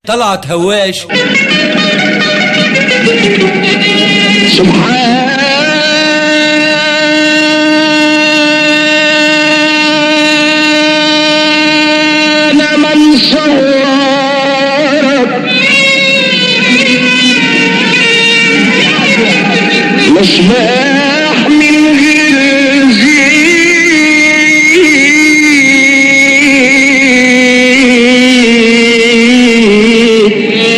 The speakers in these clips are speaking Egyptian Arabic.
طلعت هواش سبحان من صورك مصباح من غير زيت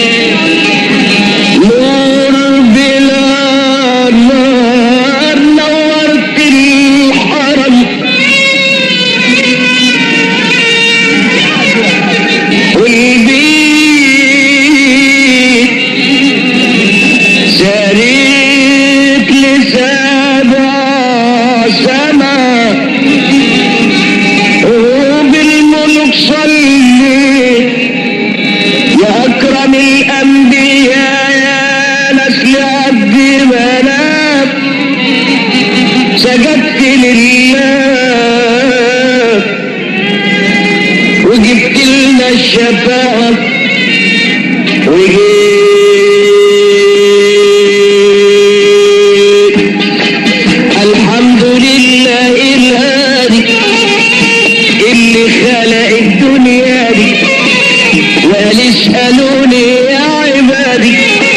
نور بلا نار نورت الحرم والبيت ساريت لسبع سما وبالملك صليت يا أكرم الأنبياء يا نسل عبد مناف سجدت لله وجبت لنا الشفاعة وجيت الحمد لله الهادي اللي خلق الدنيا دي وقال اسألوني يا عبادي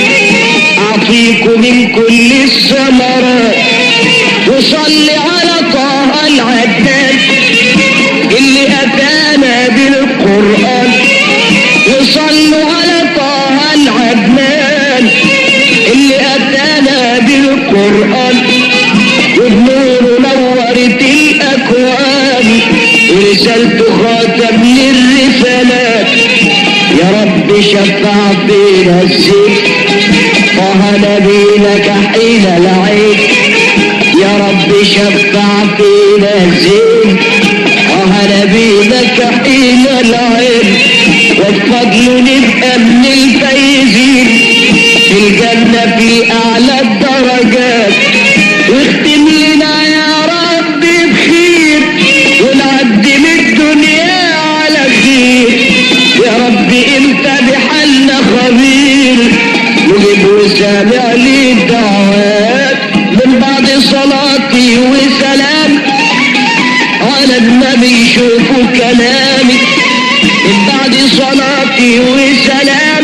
أعطيكم من كل الثمرات وصلي على طه العداد اللي أتانا بالقرآن وصلوا على طه العدنان اللي أتانا بالقرآن وبنور نورت الأكوان ورسالته خاتم للرسالات يا رب شفع فينا الزين طه نبينا حين العين يا رب شفع فينا الزين طه نبينا حين العين وبفضله نبقى من الفايزين في الجنة في أعلى الدرجات واختم لنا يا رب بخير ونعدي من الدنيا على خير يا رب انت بحالنا خبير نجيب وسامع لي الدعوات من بعد صلاتي وسلام على النبي شوفوا كلامي من بعد صلاتي وسلام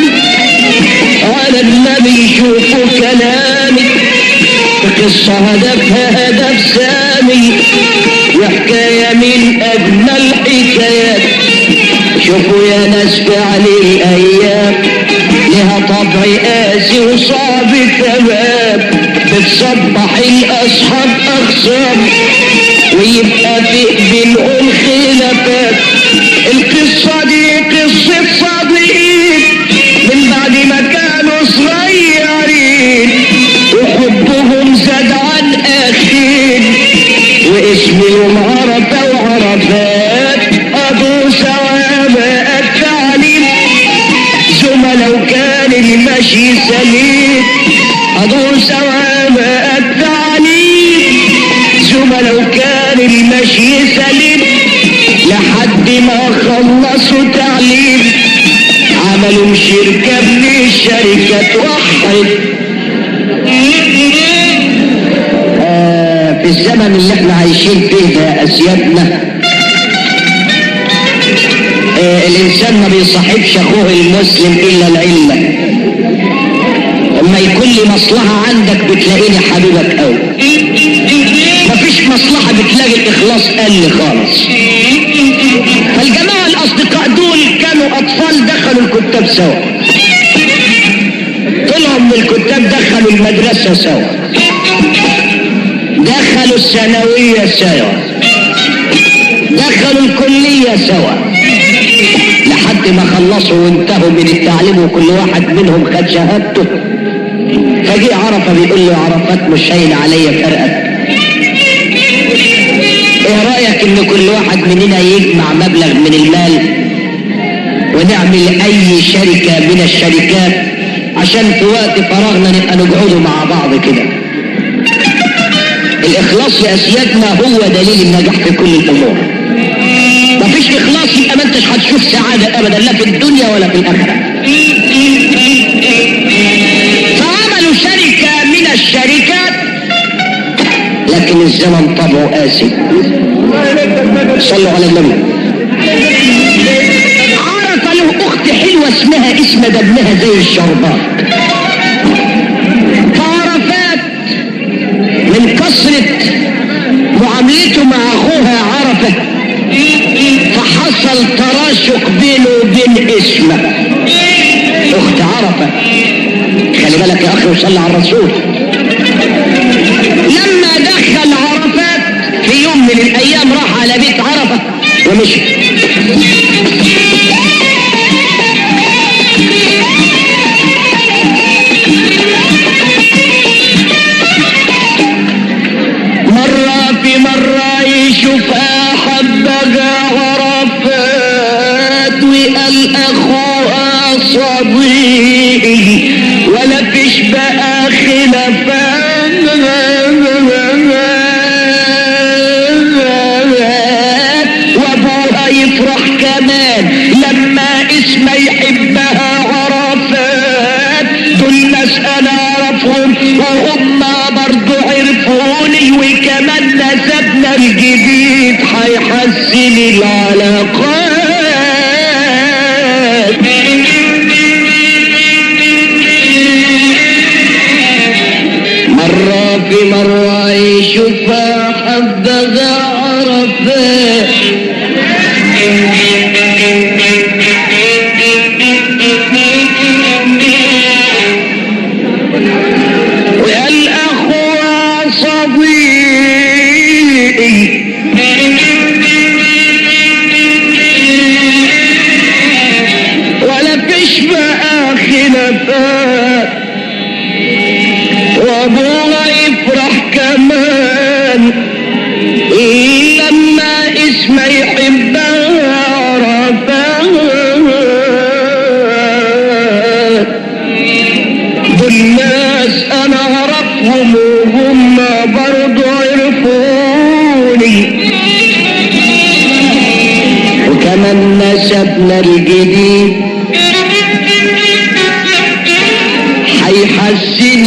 على النبي شوفوا كلامي قصة هدفها هدف سامي وحكاية من أجمل حكايات شوفوا يا ناس فعل الأيام لها طبع قاسي وصعب تمام بتصبح الأصحاب أخصام ويبقى في بينهم خلافات القصة دي قصة صديق من بعد ما كانوا صغيرين وحبهم زاد عن أخين واسمهم عرفة وعرفات أبو سوامة التعليم زملاء كان المشي سليم أبو سوامة التعليم زملاء كان المشي سليم لحد ما خلصوا تعليم عملوا شركة من الشركات وحد آه، في الزمن اللي احنا عايشين فيه ده اسيادنا آه، الانسان ما بيصاحبش اخوه المسلم الا العلة اما يكون لي مصلحة عندك بتلاقيني حبيبك قوي مفيش مصلحة بتلاقي الاخلاص قل خالص فالجماعة الاصدقاء دول كانوا اطفال دخلوا الكتاب سوا طلعوا من الكتاب دخلوا المدرسة سوا دخلوا الثانوية سوا دخلوا الكلية سوا لحد ما خلصوا وانتهوا من التعليم وكل واحد منهم خد شهادته فجي عرفة بيقول له عرفات مش شايل عليا فرقك ايه رأيك ان كل واحد مننا يجمع مبلغ من المال ونعمل اي شركة من الشركات عشان في وقت فراغنا نبقى نقعدوا مع بعض كده الاخلاص يا اسيادنا هو دليل النجاح في كل الامور مفيش اخلاص يبقى ما انتش هتشوف سعاده ابدا لا في الدنيا ولا في الاخره لكن الزمن طبعه قاسي صلوا على النبي عرف له اخت حلوه اسمها اسمها دبلها زي الشربات فعرفات من كثرة معاملته مع اخوها عرفة فحصل تراشق بينه وبين اسمه اخت عرفة خلي بالك يا اخي وصلي على الرسول لما دخل عرفات في يوم من الايام راح على بيت عرفة ومشي مرة في مرة يشوف أحبها عرفات وقال أخوها صديقي ولا فيش بقى خلافات وابوها يفرح كمان لما اسمه يحبها عرفات دول ناس انا اعرفهم وهم برضو عرفوني وكمان نسبنا الجديد هيحسن العلاقات مرة في مرة يشوفها حبذا عرفات وقال أخوها صديقي ولا فيش بقى خلافات وابوها يفرح كمان لما اسمه يحبها عرفات دول ناس انا اعرفهم وهم برضو عرفوني وكمان نسبنا الجديد هيحسن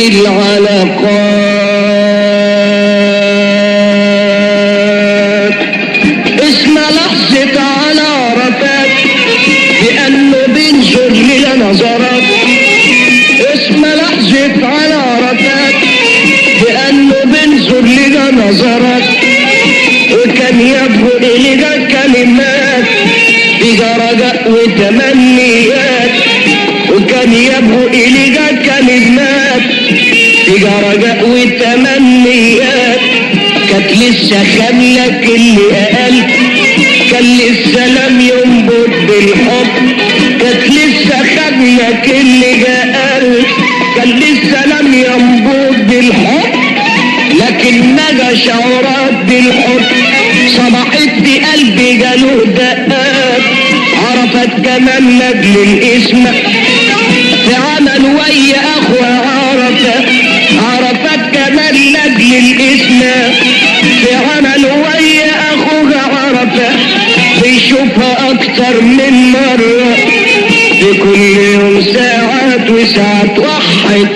العلاقات اسم لحظة على عرفات لأنه بينظر لنا نظرات اسم لحظة على عرفات لأنه بينظر لنا نظرات وكان يبهو إلينا كلمات بجرجاء وتمنيات وكان يبهو إلينا كلمات بجرجاء وتمنيات كانت لسه خاملة كل أقل كان لسه لم ينبض بالحب كانت لسه خاملة كل أقل كان لسه لم ينبض بالحب لكن نجا شعورات بالحب صبحت في قلبي جاله دقات عرفت كمان لاجل الاسم في عمل ويا اخوة عرفت عرفت كمان لاجل الاسم في عمل ويا اخوها عرفت بيشوفها اكتر من مرة في كل يوم ساعات وساعات وحد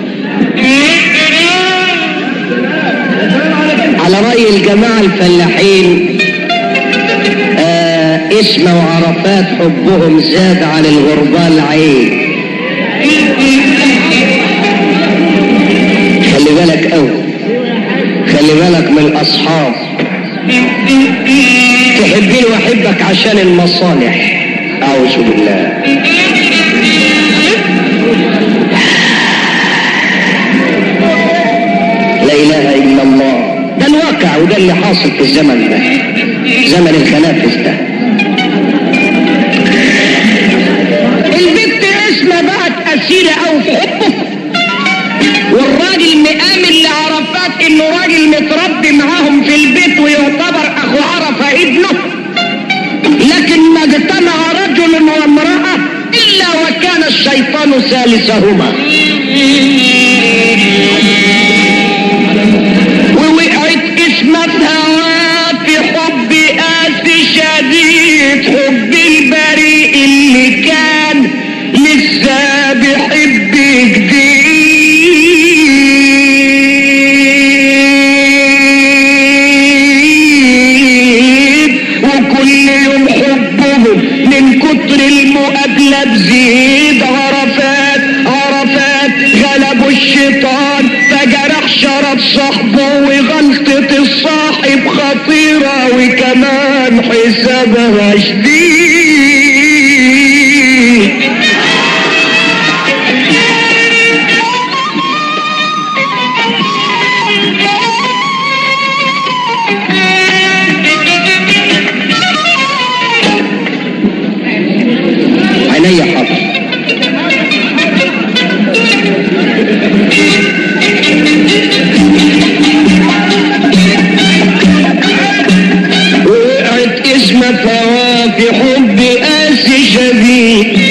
على رأي الجماعة الفلاحين آه اسمه وعرفات حبهم زاد عن الغربال عين خلي بالك قوي خلي بالك من الأصحاب تحبني وأحبك عشان المصالح أعوذ بالله لا إله إلا الله ده الواقع وده اللي حاصل في الزمن ده زمن الخنافس ده البنت اسمها بقت أسيرة أو في حبه والراجل مآمن لعرفات إنه راجل متربي معاهم في البيت ويعتبر أخو عرفة ابنه لكن ما اجتمع رجل وامرأة إلا وكان الشيطان ثالثهما ووقعت اسمتها في حب قاسي شديد حب البريء اللي كان لسه بيحب جديد بزيد عرفات عرفات غلبوا الشيطان فجرح شرف صاحبه وغلطة الصاحب خطيرة وكمان حسابها شديد عينيا حاضر وقعت اسمك هوا في حب قاسي شديد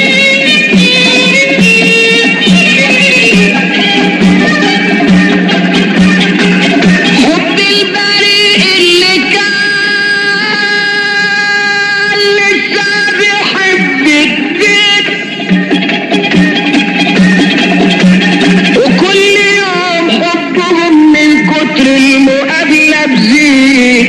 حب البريء اللي كان لسه بيحب جديد وكل يوم حبهم من كتر المقابلة بزيد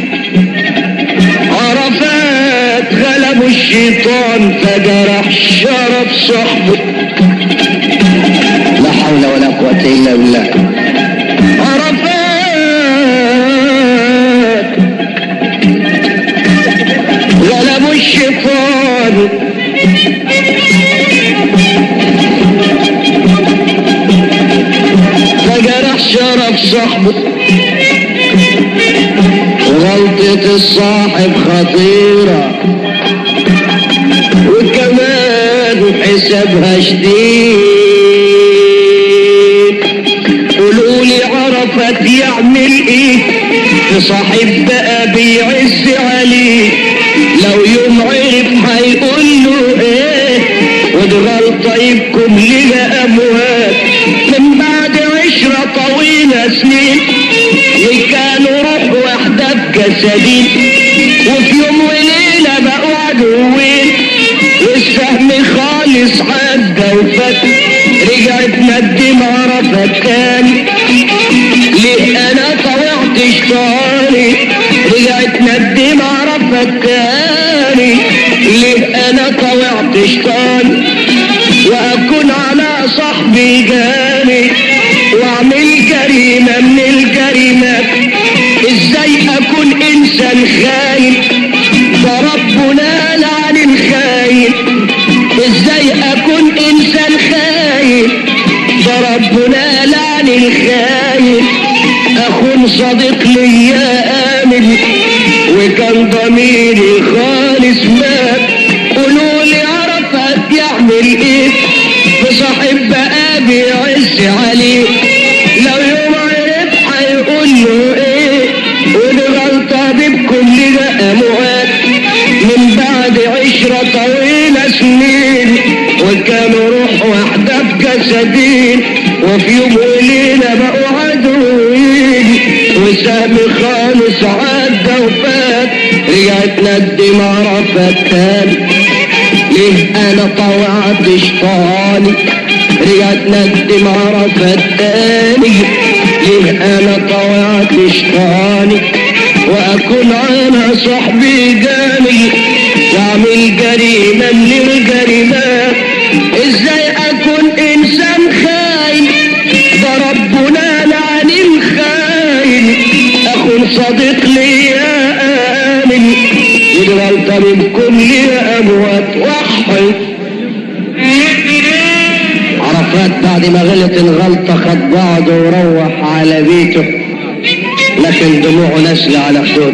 عرفات غلبوا الشيطان فجرح شرف صحبه لا حول ولا قوة إلا بالله عرفات غلبوا الشيطان فجرح شرف صاحبه غلطة الصاحب خطيرة وكمان حسابها شديد قولوا لي عرفت يعمل ايه في صاحب بقى بيعز عليه لو يوم عرف هيقول له ايه ودي غلطة يبكم لنا اموات من بعد عشرة طويلة سنين وكانوا روح واحدة بجسدين وفي يوم وليلة بقوا عدوين والسهم خالص عدى وفات رجعت ندم عرفت تاني ليه انا طوعت شطاني رجعت ندم عرفت تاني ليه انا طوعت شطاني واكون على صاحبي جاني واعمل جريمة من الجريمات ازاي اكون انسان خاين ده ربنا لعن الخاين ازاي اكون انسان خاين ده ربنا لعن الخاين اخون صديق ليا امن وكان ضميري خالص مات قولوا لي عرفت يعمل ايه بصاحب بقى بيعز عليه لو يوم عرف هيقول له ايه ودي غلطة بكل ده اموات من بعد عشرة طويلة سنين وكانوا روح واحدة بجسدين وفي يوم وليلة بقوا عدوين وسهم خالص عدى وفات رجعت ندم عرفت تاني ليه انا طوعت شطاني رجعت ندم عرفت تاني ليه انا طوعت شطاني واكون انا صاحبي جاني واعمل جريمة من الجريمات ازاي اكون انسان خاين ده ربنا لعن الخاين اكون صديق ليا امن ودي غلطة منكم ليا اموات وحي عرفات بعد ما غلط الغلطة خد بعضه وروح على بيته لكن دموعه نازلة على خدوده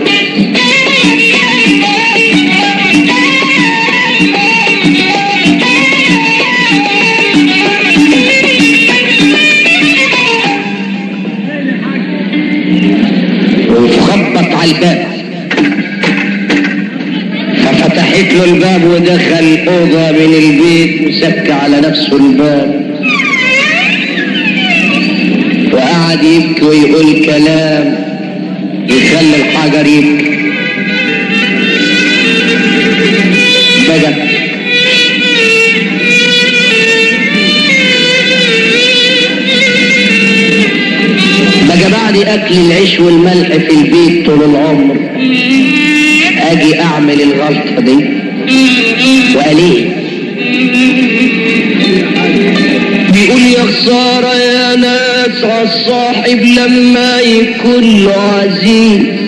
وخبط على الباب ففتحت له الباب ودخل أوضة من البيت وسك على نفسه الباب وقعد يبكي ويقول كلام يخلي الحجر يبكي بقى بقى بعد اكل العيش والملح في البيت طول العمر اجي اعمل الغلطه دي وقال ايه بيقول يا خسارة يا ناس عالصاحب لما يكون له عزيز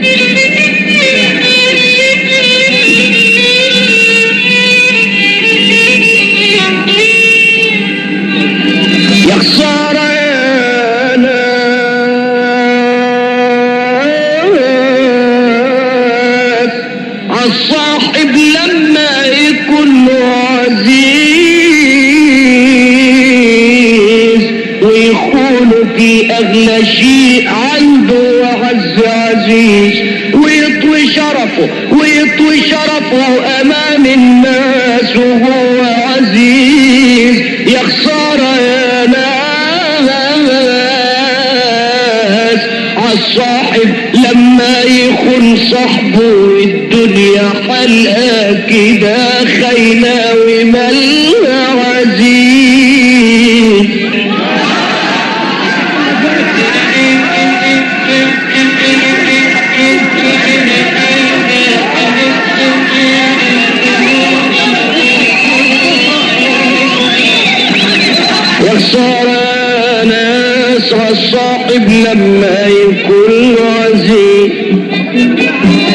يا خسارة يا ناس عالصاحب لما يكون له عزيز ويخون في أغلى شيء عنده وعز عزيز ويطوي شرفه ويطوي شرفه أمام الناس وهو عزيز يا خسارة يا ناس عالصاحب لما يخون صاحبه الدنيا حلقة كده خاينة ومالها عزيز يا خسارة ناس عالصاحب لما يكون عزيز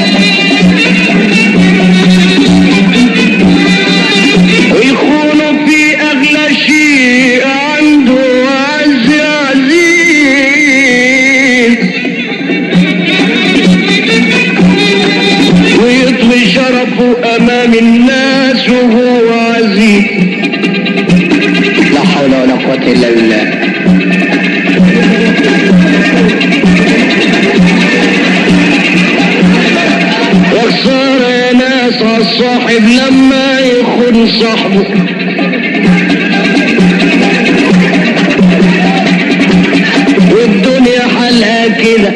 ويخون في أغلى شيء عنده عز عزيز ويطوي شرفه أمام الناس وهو عزيز لا حول ولا قوة إلا بالله وخسارة يا ناس عالصاحب لما يخون صاحبه والدنيا حالها كده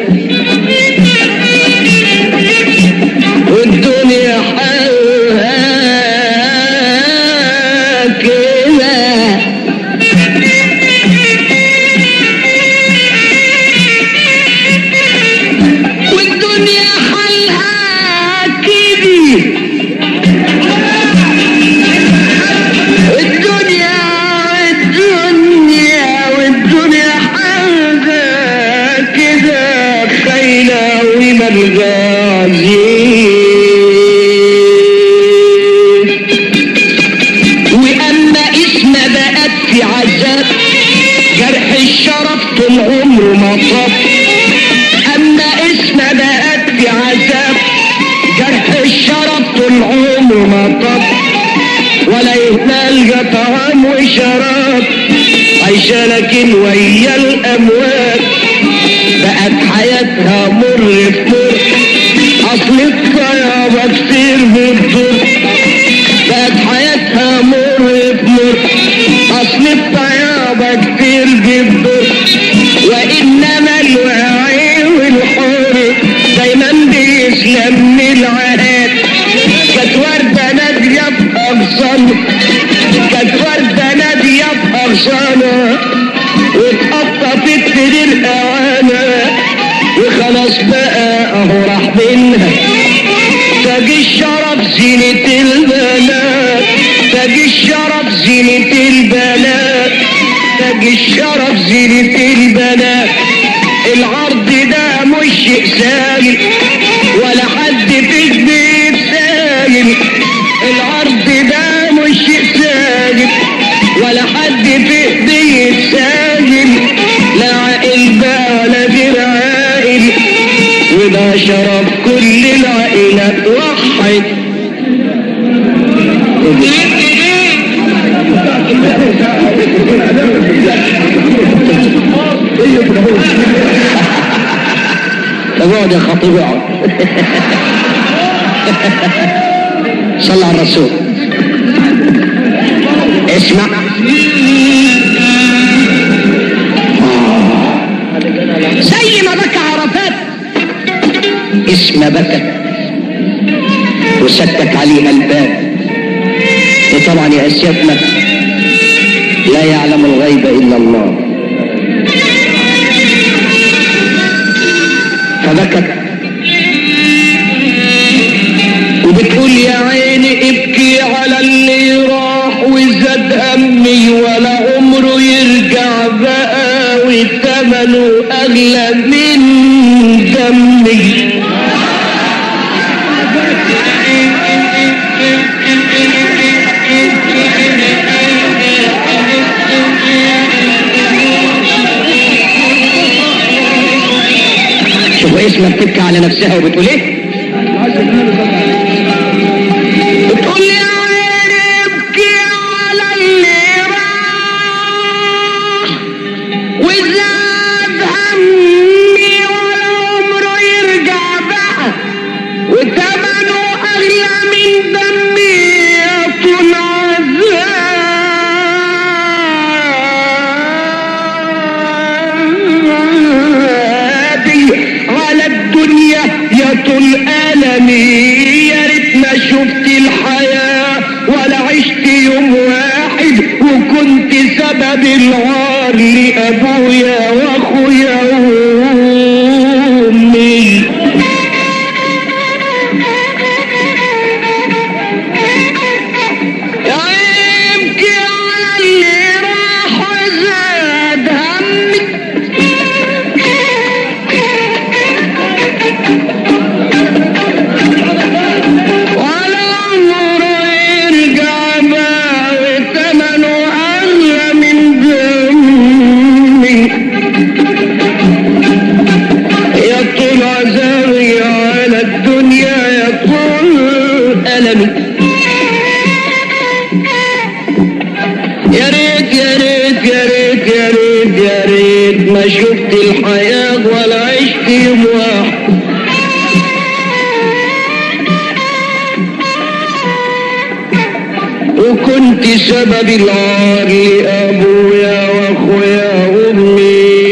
والدنيا حالها كده والدنيا حالها كده الدنيا الدنيا والدنيا حالها كده خيلة ومرغازين واما اسم بقت في عذاب جرح الشرف طول عمره ما طاب اما اسم بقت في عذاب جرح الشرف طول عمره ما طاب ولا يتلقى طعام وشراب عايشة لكن ويا الأموات بقت حياتها مر في مر أصل الطيابة كتير بتضر بقت حياتها مر في مر أصل الطيابة كتير بتضر وإنما الواعي والحر دايما بيسلم من العهد كانت وردة نادية في أغصانه كانت وردة نادية في أغصانه واتقطفت في الأوانة وخلاص بقى أهو راح منها تاج الشرف زينة البنات تاج الشرف زينة البنات تاج الشرف زينة البنات العرض ده مش شيء سايل ولا حد في البيت سايل العرض ده مش شيء سايل ولا حد في البيت سايل لا عائل بقى ولا غير عائل وده شرف كل العائلات وحد طب اقعد يا خطيب اقعد صلى على الرسول اسمع زي ما بكى عرفات اسم بكى وسكت عليها الباب وطبعا يا اسيادنا لا يعلم الغيب الا الله فبكت وبتقول يا عيني ابكي على اللي راح أغلى من دمي شوفوا اسمها بتبكي على نفسها وبتقول ايه بتقول يا عيني ابكي على اللي راح وزاد همي ولا عمره يرجع بقى وثمنه اغلى من دمي يا طول عذابي على الدنيا يا طول ألمي يا ريت ما شفت الحياة ولا عشت يوم واحد وكنت سبب العار لأبويا وأخويا وأمي يبكي على اللي راح وزاد همي ولا عمره يرجع بقى وثمنه أغلى من دمي يا طول عذابي على الدنيا يا طول ألمي يا ريت يا ريت يا ريت يا ريت يا ريت ما شفت الحياة ولا عشت يوم واحد وكنت سبب العار لأبويا وأخويا وأمي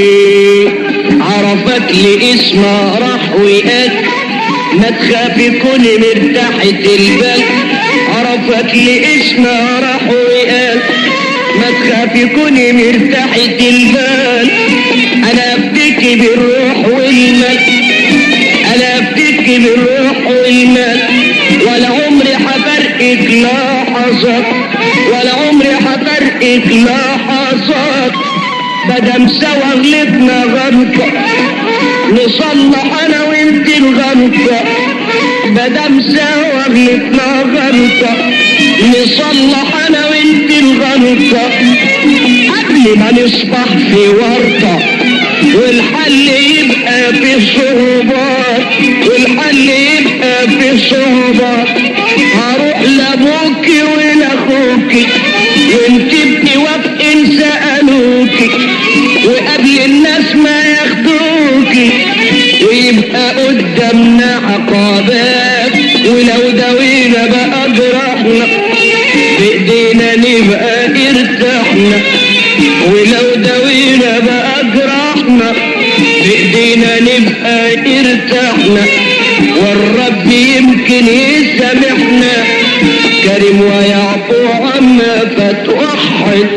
عرفت لي اسمها راح وقال ما تخافي كوني مرتاحة البال عرفت لي اسمها راح وقال ما تخافي كوني مرتاحة البال أنا أفتكي بالروح والمال أنا أفتكي بالروح والمال ولا عمري حفرقك لحظات ولا عمري حفرقك لحظات مادام سوا غلطنا غلطة نصلح أنا وأنت الغلطة مادام سوا غلطنا غلطة نصلح أنا وأنت الغلطة قبل ما نصبح في ورطة والحل يبقى في صعوبات والحل يبقى في صعوبات هروح لابوكي ولاخوكي وانت بتوافقي سألوكي وقبل الناس ما ياخدوكي ويبقى قدامنا عقبات ولو داوينا بقى جرحنا بايدينا نبقى ارتحنا ولو داوينا بقى جرحنا بايدينا نبقى ارتحنا والرب يمكن يسامحنا كريم ويعفو عما فتوحد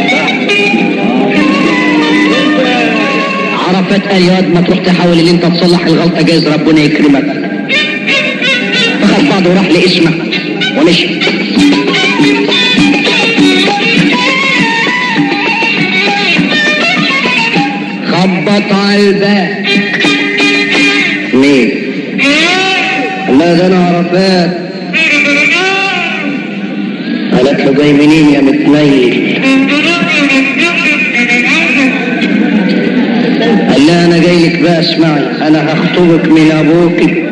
عرفت قال يا واد ما تروح تحاول ان انت تصلح الغلطه جايز ربنا يكرمك فخد بعضه وراح لاسمه ومشي خبط على الباب مين الله ده انا عرفات قالت له جاي منين يا متنيل قال لها انا جاي لك بقى اسمعي انا هخطبك من ابوك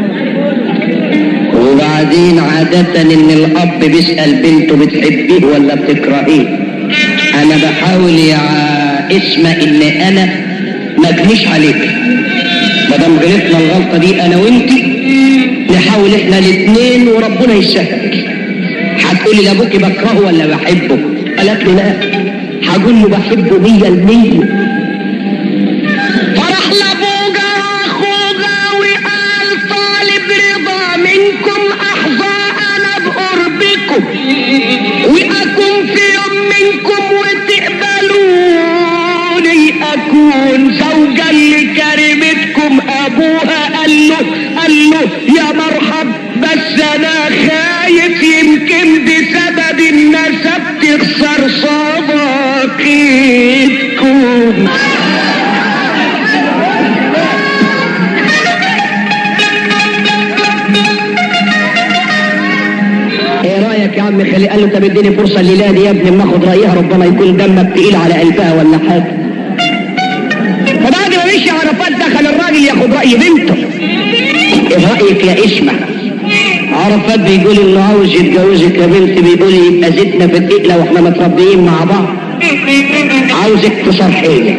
وبعدين عادة ان الاب بيسأل بنته بتحبيه ولا بتكرهيه انا بحاول يا اسمع ان انا ما اجنيش عليك ما دام غلطنا الغلطه دي انا وانت نحاول احنا الاثنين وربنا يسهل هتقولي لابوك بكرهه ولا بحبه قالت لي لا هقول له بحبه مية المية فرح لابوجا اخوجا وقال طالب رضا منكم احظى انا بقربكم واكون في يوم منكم وتقبلوني اكون زوجا لكريمتكم ابوها قال له قال له يا مرحب بس انا خايف يمكن بسبب النسب تخسر صداقتكم عم خلي قال له طب اديني فرصه الليله دي يا ابني اما اخد رايها ربما يكون دمك تقيل على قلبها ولا حاجه فبعد ما مشي عرفات دخل الراجل ياخد راي بنته ايه رايك يا اسمع عرفات بيقول انه عاوز يتجوزك يا بنت بيقول يبقى زيتنا في الدقله واحنا متربيين مع بعض عاوزك تصرحيني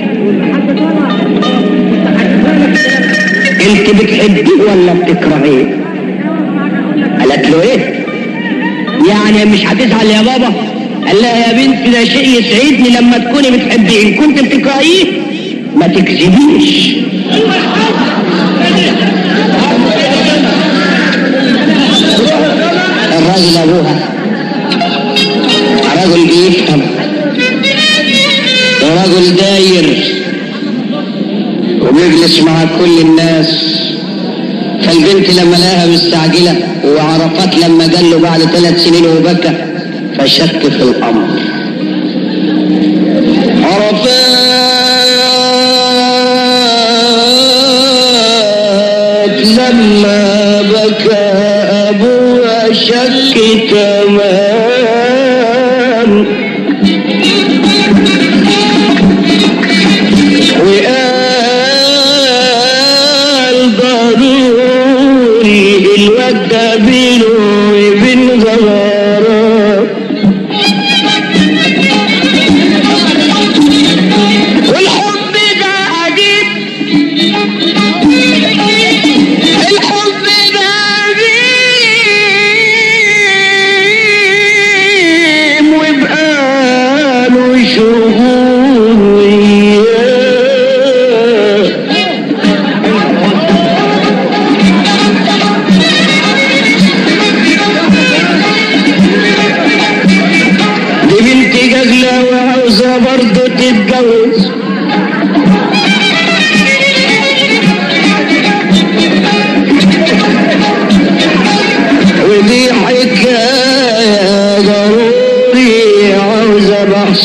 انت بتحبيه ولا بتكرهيه قالت له ايه يعني مش هتزعل يا بابا قال لها يا بنت ده شيء يسعدني لما تكوني بتحبيه ان كنت بتكرهيه ما تكذبيش الراجل ابوها رجل بيفهم ورجل داير وبيجلس مع كل الناس فالبنت لما لقاها مستعجلة وعرفت لما قال له بعد ثلاث سنين وبكى فشك في الأمر عرفات لما بكى أبوها شك تمام وقال ضروري الواد ده بينه وبين غرارة والحب ده عجيب الحب ده عجيب وبقاله شهور وياه دي بنت جهلة وعاوزة برضه تتجوز ودي حكاية ضروري عاوزة بحث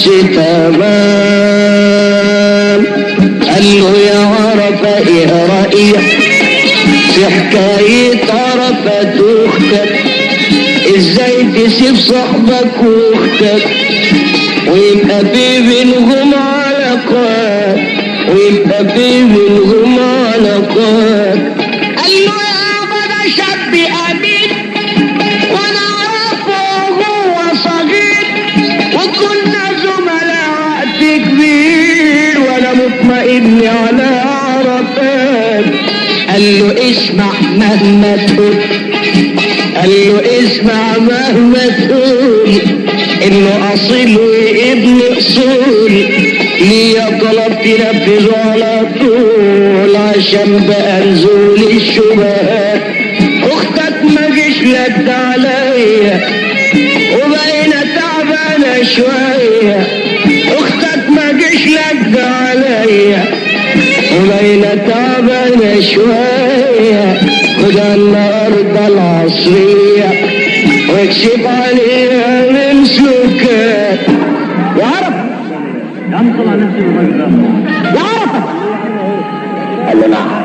تمام قال له يا عرفة ايه رأيك في حكاية عرفة اختك ازاي تسيب صاحبك واختك ويبقى في بينهم علاقات ويبقى في بينهم علاقات قال له يابا ده شاب امين وانا اعرفه وهو صغير وكنا زملاء وقت كبير وانا مطمئن على عرفات قال له اسمع مهما تقول قال له اسمع مهما تقول انه اصيل وابن اصول ليا طلب تنفذه على طول عشان بقى نزول الشبهات اختك ما جيش لد عليا وبقينا تعبانه شويه اختك ما جيش لد عليا وبقينا تعبانه شويه خد النهارده العصريه واكشف عليها من سلوكات يا عرب يا عم طلع نفسي بالراجل ده يا عرب قال له نعم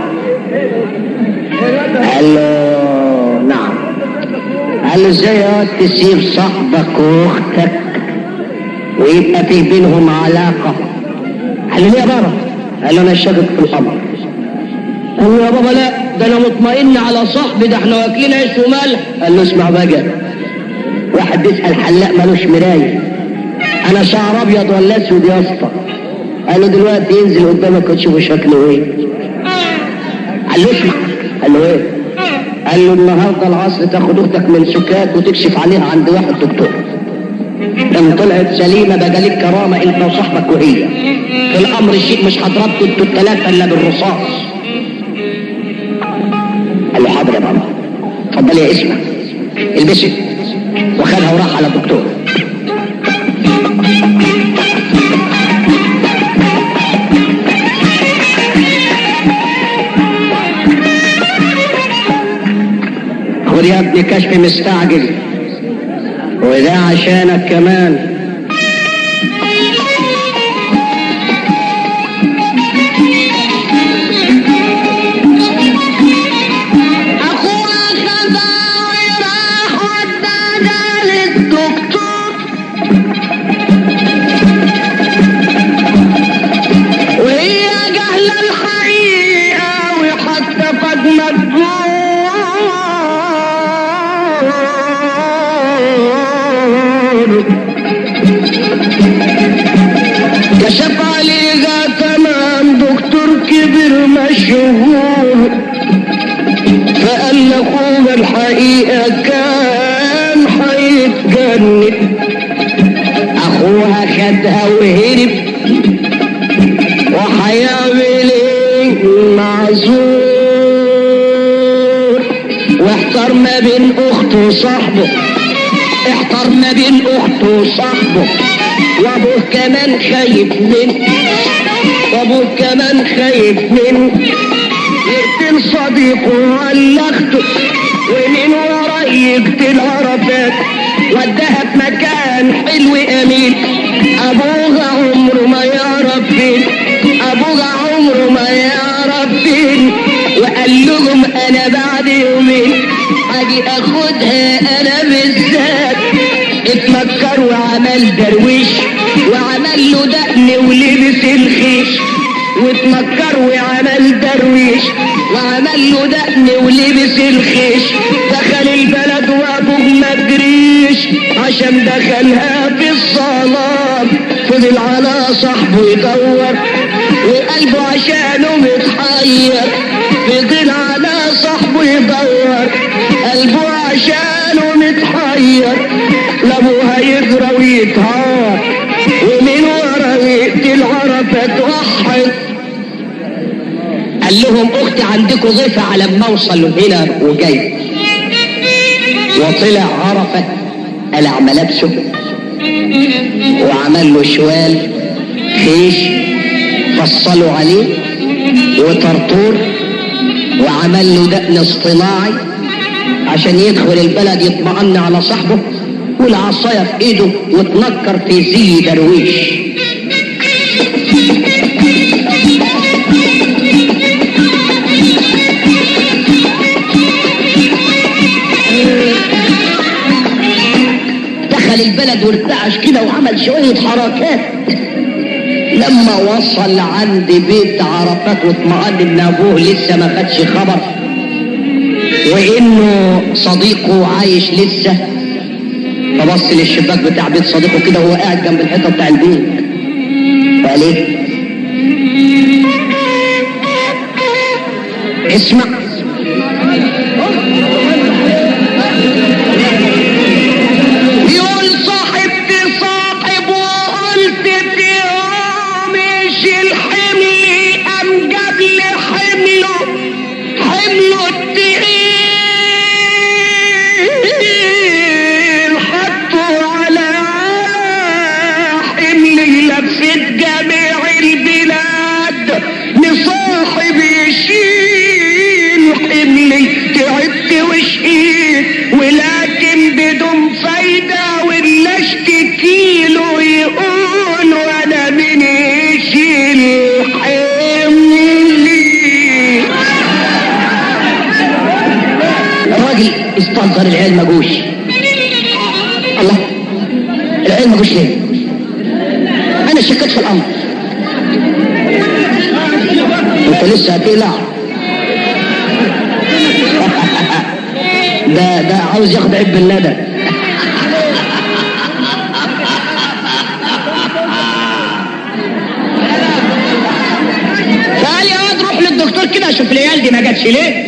قال له نعم قال له ازاي يا واد تسيب صاحبك واختك ويبقى في بينهم علاقه قال له ليه يا بابا قال له انا شاكك في الامر قال له يا بابا لا ده انا مطمئن على صاحبي ده احنا واكلين عيش وملح قال له اسمع بقى واحد بيسال حلاق ملوش مرايه انا شعر ابيض ولا اسود يا اسطى قال له دلوقتي ينزل قدامك وتشوف شكله ايه قال له اسمع قال له ايه قال له النهارده العصر تاخد اختك من سكات وتكشف عليها عند واحد دكتور ان طلعت سليمه بقى لك كرامه انت وصاحبك وهي في الامر الشيء مش هضربكوا انتوا الثلاثه الا بالرصاص قال له حاضر يا بابا اتفضل يا اسمع البسي وخدها وراح على الدكتور خد يا ابني كشف مستعجل وده عشانك كمان اخوها خدع وراح ودى على الحقيقة كان هيتجنن اخوها خدها وهرب وهيعمل ايه معذور واحتار ما بين اخته وصاحبه احتار ما بين اخته وصاحبه وابوه كمان خايف منه وابوه كمان خايف منه يقتل صديقه ولا اخته ومن ورا يقتل عرفات وداها في مكان حلو امين ابوها عمره ما يعرف فين ابوها عمره ما يعرف فين وقال لهم انا بعد يومين هاجي اخدها انا بالذات اتمكر وعمل درويش وعمل له دقن ولبس الخيش واتمكر وعمل درويش وعمل له دقن ولبس الخيش دخل البلد وابوه ما جريش عشان دخلها في الصلاة فضل على صاحبه يدور وقلبه عشانه متحير فضل على صاحبه يدور قلبه عشانه متحير لابوها يجرى ويتهار ومن ورا يقتل عرفة توحد قال لهم اختي عندكم ضيفة على ما اوصل هنا وجاي وطلع عرفة قلع ملابسه وعمل له شوال خيش فصلوا عليه وطرطور وعمل له دقن اصطناعي عشان يدخل البلد يطمئن على صاحبه والعصاية في ايده وتنكر في زي درويش دخل البلد وارتعش كده وعمل شوية حركات لما وصل عند بيت عرفات واطمئن ان ابوه لسه ما خدش خبر وانه صديقه عايش لسه فبص للشباك بتاع بيت صديقه كده وهو قاعد جنب الحيطه بتاع البيت فقال ايه اسمع يقول صاحبت صاحب وقلت في مش الحمل ام جاب لي حمله حمله التقيل حطه على حمل لفت جميع البلاد لصاحب يشيل حملي تعبت وشقيت ولكن بدون فايدة ولا اشتكيله يقول وانا من يشيل حملي الراجل استنظر العيال ما جوش الله العيال ما جوش ليه انا شكيت في الامر انت لسه هتقلع ده ده عاوز ياخد عيب بالندى فقال يا واد روح للدكتور كده اشوف العيال دي ما جاتش ليه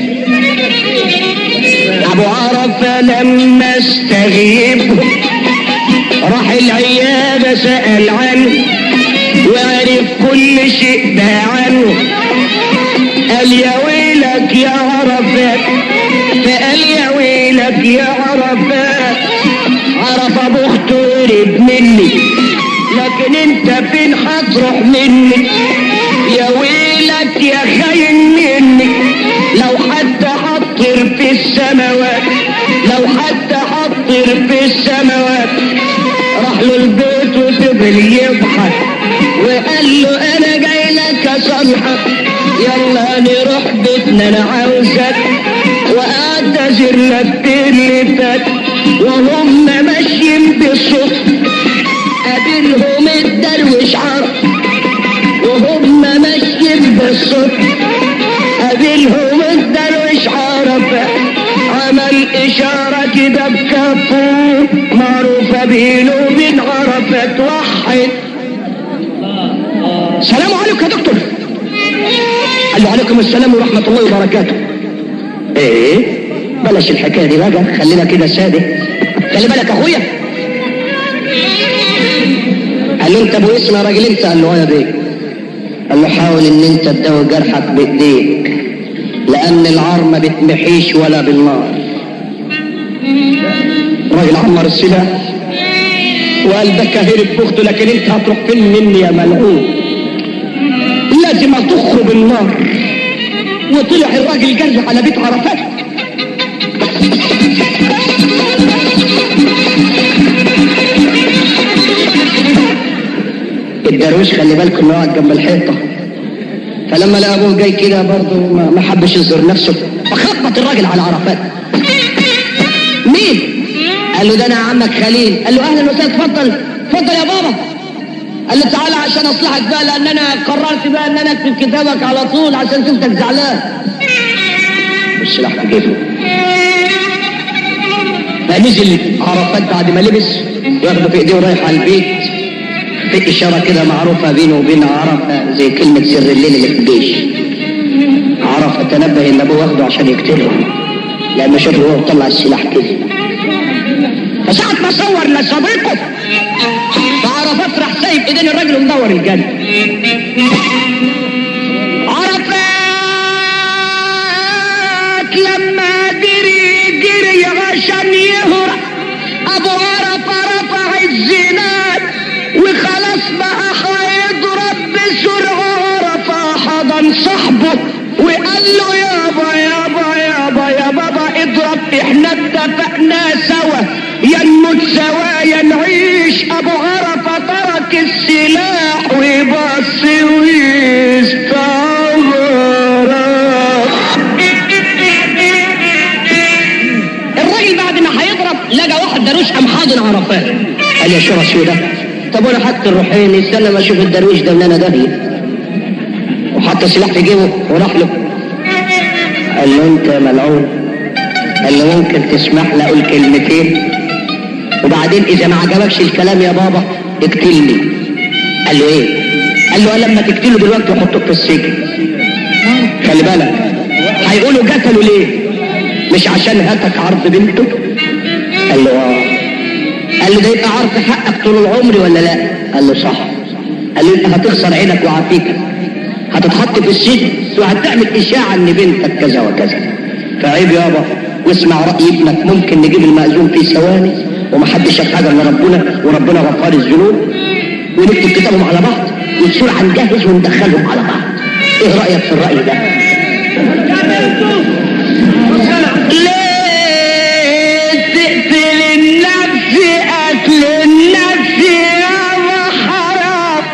ابو عرفه لما استغيب راح العياده سال عنه وعرف كل شيء ده عنه قال يا ويلك يا عرفات فقال يا ويلك يا عرفات عرف ابو اخته قرب مني لكن انت فين هتروح مني يا ويلك يا خاين مني لو حتى حطر في السماوات لو حتى حطر في السماوات راح له البيت وفضل يضحك وقال له انا جاي لك اصلحك يلا نروح بيتنا انا عاوزك واعتذر لك اللي فات وهم ماشيين بالصف قابلهم الدرويش عرب وهم ماشيين بالصف قابلهم الدرويش عرب عمل اشاره كده بكفه معروفه بينه وبين عرفه توحد سلام عليكم يا دكتور قال له عليكم السلام ورحمه الله وبركاته ايه بلاش الحكايه دي بقى خلينا كده ساده خلي بالك اخويا قال له انت ابو اسم يا راجل انت قال له يا بيه قال له حاول ان انت تداوي جرحك بايديك لان العار ما بتمحيش ولا بالنار راجل عمر السلاح وقال ده كهرب بخته لكن انت هتروح فين مني يا ملعون لازم اطخه بالنار وطلع الراجل جري على بيت عرفات الدرويش خلي بالكم انه قاعد جنب الحيطه فلما لقى ابوه جاي كده برضه ما ما حبش يظهر نفسه فخبط الراجل على عرفات مين؟ قال له ده انا عمك خليل قال له اهلا وسهلا اتفضل اتفضل يا بابا قال له تعالى عشان اصلحك بقى لان انا قررت بقى ان انا اكتب كتابك على طول عشان شفتك زعلان السلاح في جيبه فنزل عرفات بعد ما لبس واخده في ايديه ورايح على البيت في اشاره كده معروفه بينه وبين عرفه زي كلمه سر الليل اللي في الجيش عرفه تنبه ان ابوه واخده عشان يقتله لانه شافه وهو طلع السلاح كده فساعة ما صور لصديقه فعرفات راح سايب ايدين الراجل ومدور الجنة عرفات لما دري جري عشان يهرب ابو عرفة رفع الزناد وخلاص بقى هيضرب بسرعة عرفة حضن صاحبه وقال له يابا يابا يابا يا بابا اضرب احنا اتفقنا سوا يا نموت سوا يا نعيش ابو عرفة ترك السلاح وبص واستغرب الراجل بعد ما هيضرب لقى واحد درويش قام حاضن عرفات قال يا شو سودة طب وانا حاجة الروحين استنى ما اشوف الدرويش ده من انا داهية وحط السلاح في جيبه وراح له قال له انت يا ملعون قال له ممكن تسمح لي اقول كلمتين وبعدين اذا ما عجبكش الكلام يا بابا اقتلني قال له ايه قال له لما تقتله دلوقتي يحطوك في السجن خلي بالك هيقولوا قتلوا ليه مش عشان هاتك عرض بنته قال له اه قال له ده يبقى عرض حقك طول العمر ولا لا قال له صح قال له انت هتخسر عينك وعافيتك هتتحط في السجن وهتعمل اشاعه ان بنتك كذا وكذا فعيب يابا واسمع راي ابنك ممكن نجيب المأذون في ثواني ومحدش شاف حاجه الا ربنا وربنا غفار الذنوب ونكتب كتابهم على بعض وبسرعه نجهز وندخلهم على بعض ايه رايك في الراي ده؟ ليه تقتل النفس قتل النفس يا حرام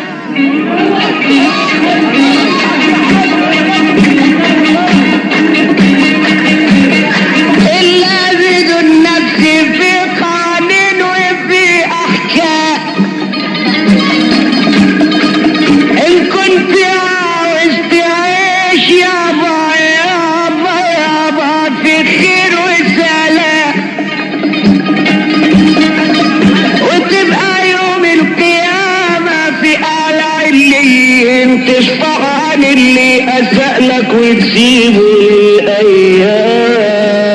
إلا بدون نفس في قانون وفي أحكام إن كنت عاوز تعيش يابا يابا يابا في خير وسلام وتبقى يوم القيامة في آلاء اللي تشفع عن اللي أساء لك وتسيبه الأيام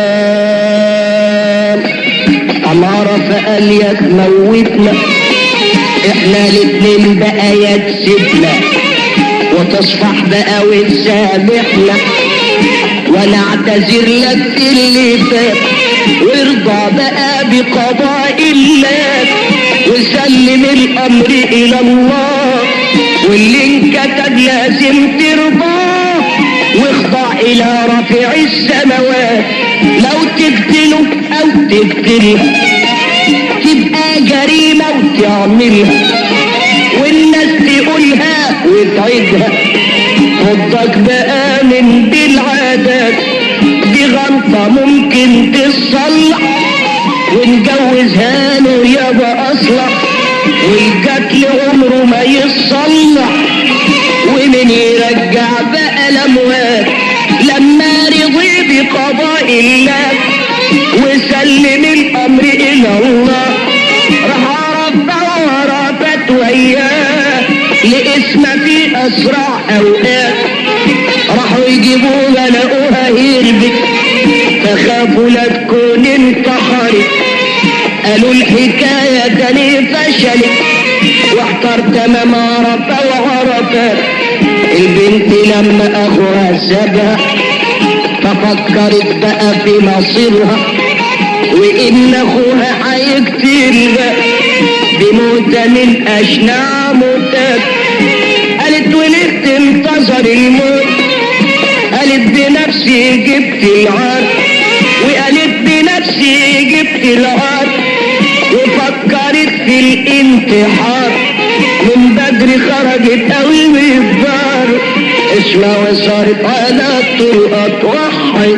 أمارة فقال يا تموتنا احنا الاتنين بقى يا تسيبنا وتصفح بقى وتسامحنا وانا اعتذر لك اللي فات وارضى بقى بقضاء الله وسلم الامر الى الله واللي انكتب لازم ترضاه واخضع الى رافع السماوات لو تقتله او تقتله تبقى جريمة وتعملها والناس تقولها وتعيدها فضك بقى من دي العادات دي غلطة ممكن تصلح ونجوزها له يابا اصلح والقتل عمره ما يصلح ومن يرجع بقى الاموات لما رضي بقضاء الله وسلم الامر الى الله راح ربه ورافت وياه لاسم في اسرع اوقات راحوا يجيبوها لقوها هربت فخاف عرفوا لا تكون انتحرت قالوا الحكاية تاني فشلت واحتار تمام عرفة وعرفت البنت لما اخوها سابها ففكرت بقى في مصيرها وان اخوها هيقتلها بموتة من اشنع موتات قالت ولدت انتظر الموت قالت بنفسي جبت العار وقالت بنفسي جبت العار وفكرت في الانتحار من بدري خرجت قوي من الدار اسمها وصارت على الطرقات وحي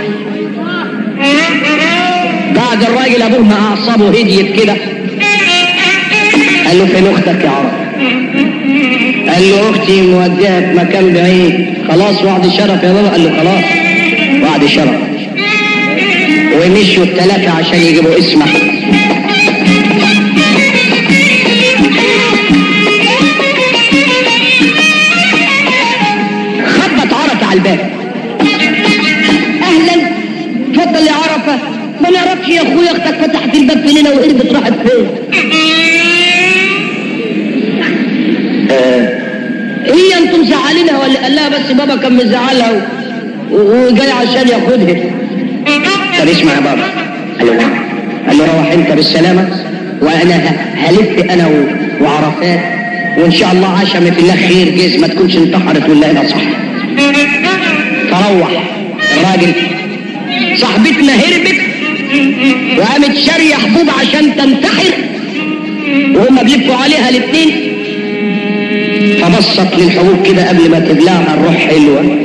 بعد الراجل ابوه ما اعصابه هديت كده قال له فين اختك يا عرب قال له اختي موديها في مكان بعيد خلاص وعد شرف يا بابا قال له خلاص وعد شرف ومشوا الثلاثة عشان يجيبوا اسمه خبط عرفة على الباب اهلا اتفضل يا عرفة ما نعرفش يا اخويا اختك فتحت الباب فينا وهربت راحت فين هي انتم مزعلينها ولا قال لها بس بابا كان مزعلها و- وجاي عشان ياخدها طب اسمع يا بابا قال له نعم قال له روح انت بالسلامه وانا ه- هلف انا و- وعرفات وان شاء الله عشمة الله خير جيز ما تكونش انتحرت ولا هنا صح فروح الراجل صاحبتنا هربت وقامت شاريه حبوب عشان تنتحر وهم بيبكوا عليها الاثنين فبصت للحبوب كده قبل ما تبلعها الروح حلوة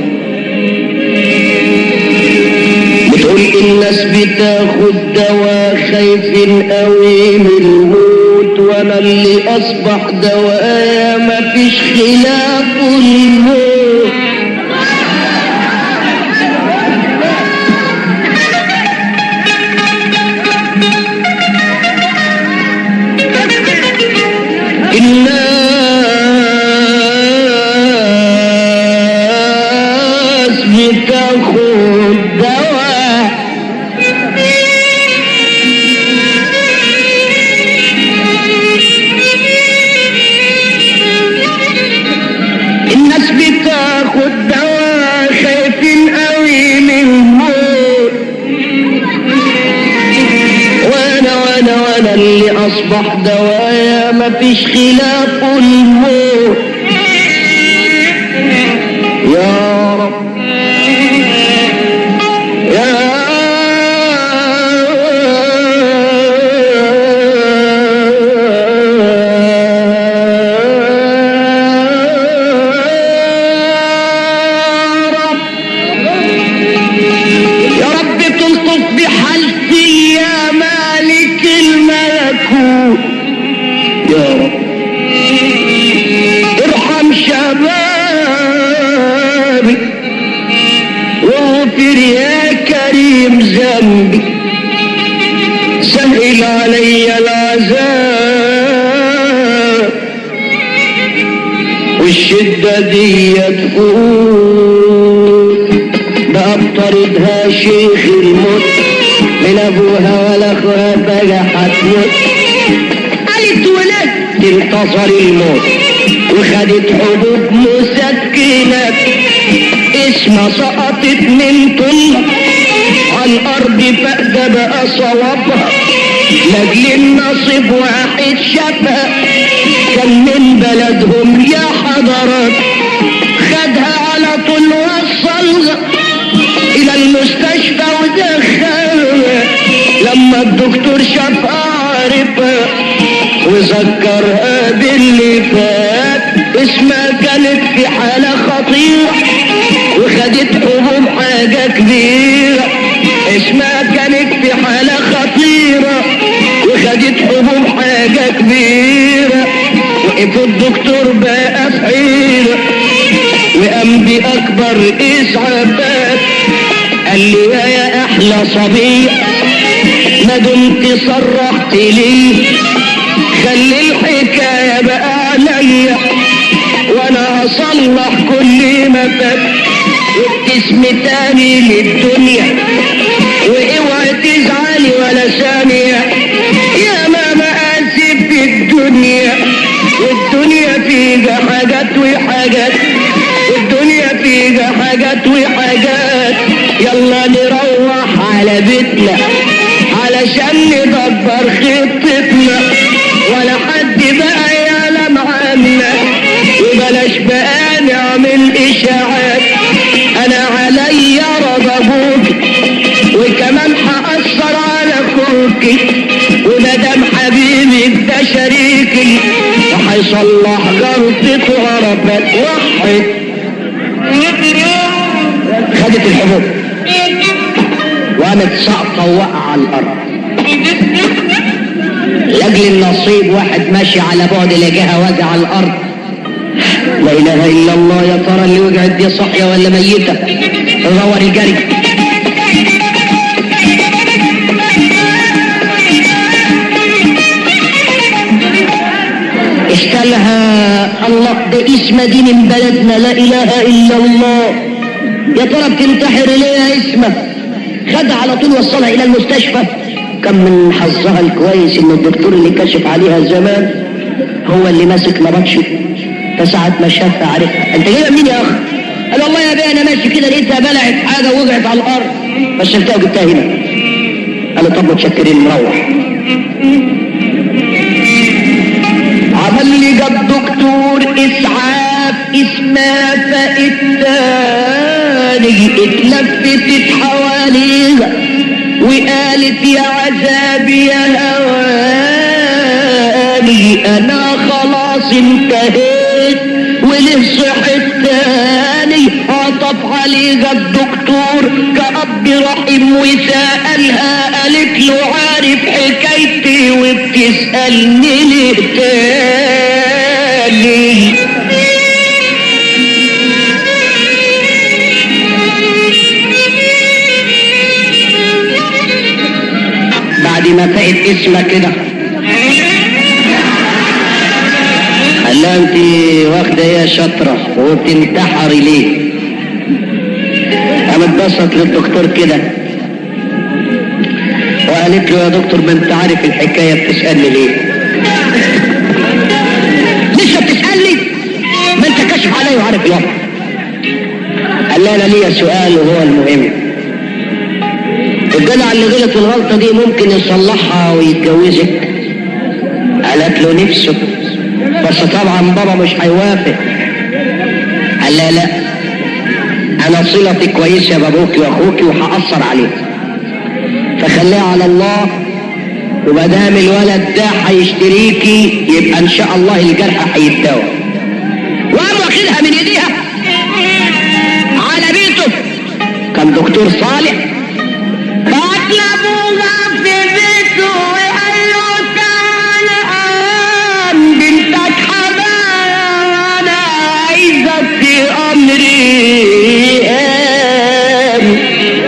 بتقول الناس بتاخد دواء خايفين قوي من الموت وانا اللي اصبح دوايا مفيش خلاف الموت الناس بتاخد دواء الناس بتاخد دواء خايفين قوي من الموت وانا وانا وانا اللي اصبح دوايا مفيش خلاف الموت يا رب يا رب يا رب تلطف بحالتي يا مالك الملكوت يا رب ارحم شبابي واغفر يا كريم ذنبي سهل علي العذاب والشدة دي تفوت بقى بطردها شيخ الموت من ابوها ولا اخوها بقى هتموت قالت ولد انتصر الموت وخدت حبوب مسكنات اسمها سقطت من طولها على الارض فأده بقى صوابها لاجل النصيب واحد شافها كان من بلدهم يا حضرات خدها على طول وصلها الى المستشفى ودخلها لما الدكتور شافها عرفها وذكرها باللي فات اسمها كانت في حالة خطيرة وخدت حبوب حاجة كبيرة اسمها كانت في حالة خطيرة وخدت حبوب حاجة كبيرة وقف الدكتور بقى في حيرة وقام بأكبر إسعافات قال لي يا يا أحلى صبية ما دمت صرحت لي خلي الحكاية بقى عليا وانا هصلح كل ما فات وابتسم تاني للدنيا واوعى حاجات وحاجات الدنيا فيها حاجات وحاجات يلا نروح على بيتنا علشان ندبر خطتنا ولا حد بقى يعلم عنا وبلاش بقى نعمل اشاعات انا عليا رضا ابوك وكمان هأثر على اخوك ومدام حبيبي ده شريكي وهيصلح غلطته وربك وحد خدت الحبوب وقامت ساقطة وقع على الأرض لأجل النصيب واحد ماشي على بعد لقاها وجع على الأرض لا إله إلا الله يا ترى اللي وقعت دي صحية ولا ميتة دور الجري اشتلها الله ده اسم دين من بلدنا لا اله الا الله يا ترى بتنتحر ليه يا اسمه خدها على طول وصلها الى المستشفى كان من حظها الكويس ان الدكتور اللي كشف عليها زمان هو اللي ماسك نبطشه فساعة ما شافها عرفها انت جايبها منين يا اخ قال والله يا بيه انا ماشي كده لقيتها بلعت حاجه وقعت على الارض فشلتها وجبتها هنا قال له طب متشكرين نروح عمل لي جاب دكتور اسعاف اسمها فالتاني اتلفتت حواليها وقالت يا عذابي يا هواني انا خلاص انتهيت وله صحت تاني عطف عليها الدكتور كأب رحيم وسألها قالت له عارف حكايتي وبتسألني ليه تاني بعد ما فقت اسمها كده قال لها انت واخده ايه يا شاطره وبتنتحري ليه قام اتبسط للدكتور كده وقالت له يا دكتور ما انت عارف الحكايه بتسالني ليه لسه بتسالني ما انت كاشف عليا وعارف الوضع قال لها انا ليا سؤال وهو المهم الجدع اللي غلط الغلطه دي ممكن يصلحها ويتجوزك قالت له نفسه بس طبعا بابا مش هيوافق قال لا لا انا صلتي كويسه بابوكي واخوكي وهاثر عليك فخليها على الله وما دام الولد ده هيشتريكي يبقى ان شاء الله الجرح هيتداوى وقام واخدها من ايديها على بيته كان دكتور صالح فاطلبوها في بيته وقال له تعالى قام بنتك حبايا وانا عايزك في امري قام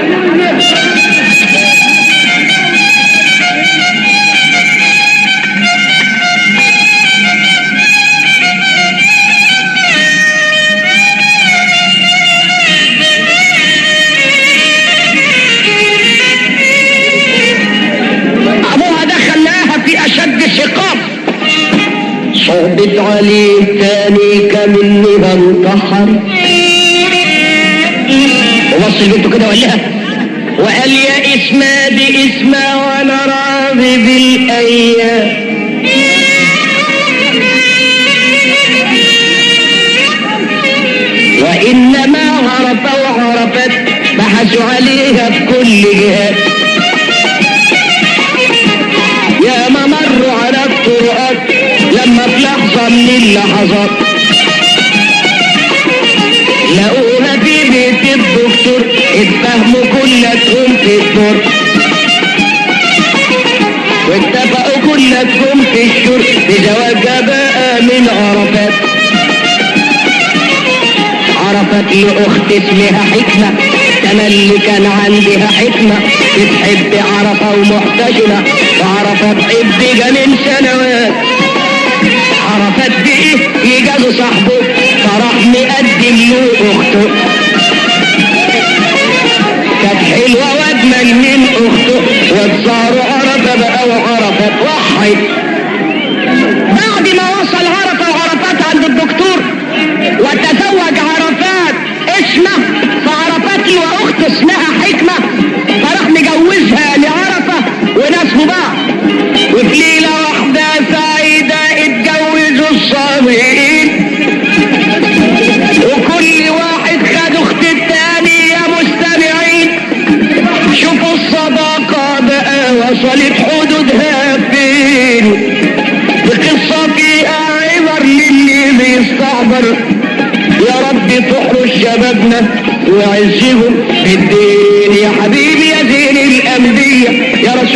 ابوها ده خلاها في اشد الشقاق صعبت عليه تاني كمنها انتحر وبص لبنته كده وقال لها وقال يا اسما دي اسما وانا راضي بالايام وانما عرف وعرفت بحثوا عليها في كل جهات يا ما مروا على الطرقات لما في لحظة من اللحظات لقوها في بيت الدكتور اتفهموا كلكم في الدور واتفقوا كلكم في الشر بزواجها بقى من عرفات عرفت لأخت اسمها حكمة أنا اللي كان عندها حكمة بتحب عرفة ومحتشمة وعرفة تحب من سنوات عرفت بإيه يجازوا صاحبه فراح مقدم له أخته كانت حلوة وأجمل من أخته واتزاروا عرفة بقى وعرفت وحي بعد ما وصل عرفة وعرفات عند الدكتور وصلت حدودها فين بقصة فيها عبر للي بيستعبر يا رب تحرس شبابنا وعزهم في الدين يا حبيبي يا زين الأنبياء يا رسول